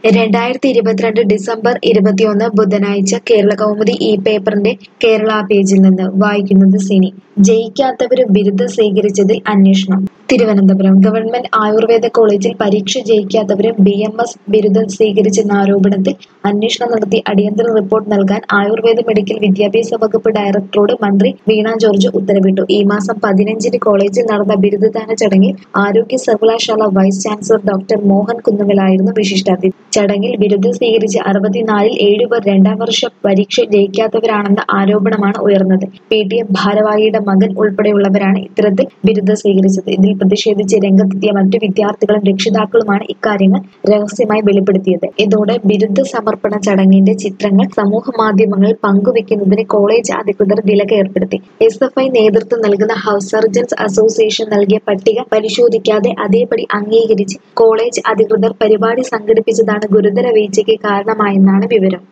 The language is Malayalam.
രണ്ടായിരത്തി ഇരുപത്തിരണ്ട് ഡിസംബർ ഇരുപത്തിയൊന്ന് ബുധനാഴ്ച കേരള കൗമുദി ഈ പേപ്പറിന്റെ കേരള പേജിൽ നിന്ന് വായിക്കുന്നത് സിനി ജയിക്കാത്തവര് ബിരുദം സ്വീകരിച്ചതിൽ അന്വേഷണം തിരുവനന്തപുരം ഗവൺമെന്റ് ആയുർവേദ കോളേജിൽ പരീക്ഷ ജയിക്കാത്തവര് ബി എം എസ് ബിരുദം സ്വീകരിച്ചെന്ന ആരോപണത്തിൽ അന്വേഷണം നടത്തി അടിയന്തര റിപ്പോർട്ട് നൽകാൻ ആയുർവേദ മെഡിക്കൽ വിദ്യാഭ്യാസ വകുപ്പ് ഡയറക്ടറോട് മന്ത്രി വീണ ജോർജ് ഉത്തരവിട്ടു ഈ മാസം പതിനഞ്ചിന് കോളേജിൽ നടന്ന ബിരുദദാന ചടങ്ങിൽ ആരോഗ്യ സർവകലാശാല വൈസ് ചാൻസലർ ഡോക്ടർ മോഹൻ കുന്നുമലായിരുന്നു വിശിഷ്ടാതിഥി ചടങ്ങിൽ ബിരുദം സ്വീകരിച്ച അറുപത്തിനാലിൽ ഏഴുപേർ രണ്ടാം വർഷ പരീക്ഷ ജയിക്കാത്തവരാണെന്ന ആരോപണമാണ് ഉയർന്നത് പി ടി എ ഭാരവാഹിയുടെ മകൻ ഉൾപ്പെടെയുള്ളവരാണ് ഇത്തരത്തിൽ ബിരുദം സ്വീകരിച്ചത് ഇതിൽ പ്രതിഷേധിച്ച് രംഗത്തെത്തിയ മറ്റു വിദ്യാർത്ഥികളും രക്ഷിതാക്കളുമാണ് ഇക്കാര്യങ്ങൾ രഹസ്യമായി വെളിപ്പെടുത്തിയത് ഇതോടെ ബിരുദ സമർപ്പണ ചടങ്ങിന്റെ ചിത്രങ്ങൾ സമൂഹ മാധ്യമങ്ങളിൽ പങ്കുവെക്കുന്നതിന് കോളേജ് അധികൃതർ വിലക്ക് ഏർപ്പെടുത്തി എസ് എഫ് ഐ നേതൃത്വം നൽകുന്ന ഹൗസ് സർജൻസ് അസോസിയേഷൻ നൽകിയ പട്ടിക പരിശോധിക്കാതെ അതേപടി അംഗീകരിച്ച് കോളേജ് അധികൃതർ പരിപാടി സംഘടിപ്പിച്ചതാണ് ഗുരുതര വീഴ്ചയ്ക്ക് കാരണമായെന്നാണ് വിവരം